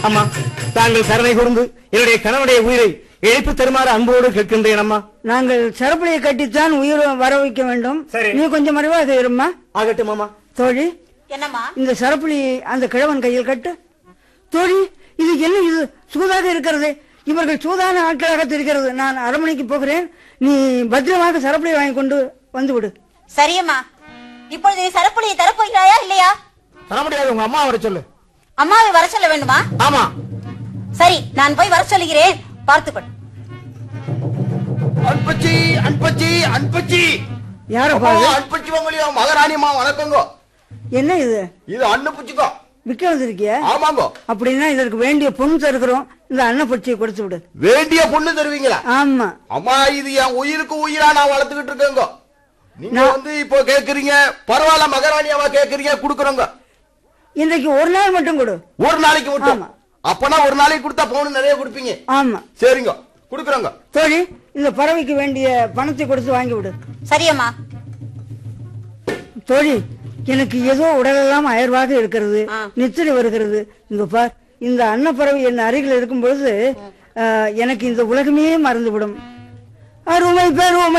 அம்மா தாங்கள் கருணை கூர்ந்து என்னுடைய கணவனுடைய உயிரை எழுப்பி தருமாறு அன்போடு கேட்கின்றேன் அம்மா நாங்கள் சரப்பளியை கட்டித்தான் உயிர் வர வைக்க வேண்டும் சரி. நீ கொஞ்சம் மறைவாக இருமா ஆகட்டும் அம்மா தோழி என்னம்மா இந்த சரப்புளி அந்த கிழவன் கையில் கட்டு தோழி இது என்ன இது சூதாக இருக்கிறது இவர்கள் சூதான ஆட்களாக தெரிகிறது நான் அரண்மனைக்கு போகிறேன் நீ பத்திரமாக சரப்புளி வாங்கி கொண்டு வந்து விடு சரியம்மா இப்பொழுது நீ சரப்புளியை தரப்போகிறாயா இல்லையா தர முடியாது உங்க அம்மா வர சொல்லு அம்மாவை வர சொல்ல வேண்டுமா ஆமா சரி நான் போய் வர சொல்லுகிறேன் பார்த்துக்கொள் அன்பச்சி அன்பச்சி அன்பச்சி யாரப்பா அப்பா, இது? அன்பச்சி பொங்கலியா மகாராணிமா வணக்கங்க என்ன இது இது அன்னப்புச்சிக்கோ விற்க வந்திருக்கிய ஆமாங்கோ அப்படின்னா இதற்கு வேண்டிய பொண்ணு தருகிறோம் இந்த அன்னப்பட்சியை கொடுத்து விடு வேண்டிய பொண்ணு தருவீங்களா ஆமா அம்மா இது என் உயிருக்கு உயிரா நான் வளர்த்துக்கிட்டு இருக்கேங்க நீங்க நான்- வந்து இப்போ கேக்குறீங்க பரவாயில்ல மகாராணியாவா கேக்குறீங்க குடுக்குறோங்க இன்றைக்கு ஒரு நாள் மட்டும் கொடு ஒரு நாளைக்கு மட்டும் ஆமா. அப்பனா ஒரு நாளைக்கு கொடுத்தா பவுன் நிறைய கொடுப்பீங்க ஆமா சரிங்க குடுக்குறோங்க தோழி இந்த பறவைக்கு வேண்டிய பணத்தை கொடுத்து வாங்கி விடு சரியம்மா தோழி எனக்கு ஏதோ உடலெல்லாம் அயர்வாக இருக்கிறது ஆ. நித்திரை வருகிறது இங்க பார் இந்த அன்னப்பறவை என் அருகில் இருக்கும் பொழுது ஆ, எனக்கு இந்த உலகமே மறந்துவிடும் அருமை பெருமை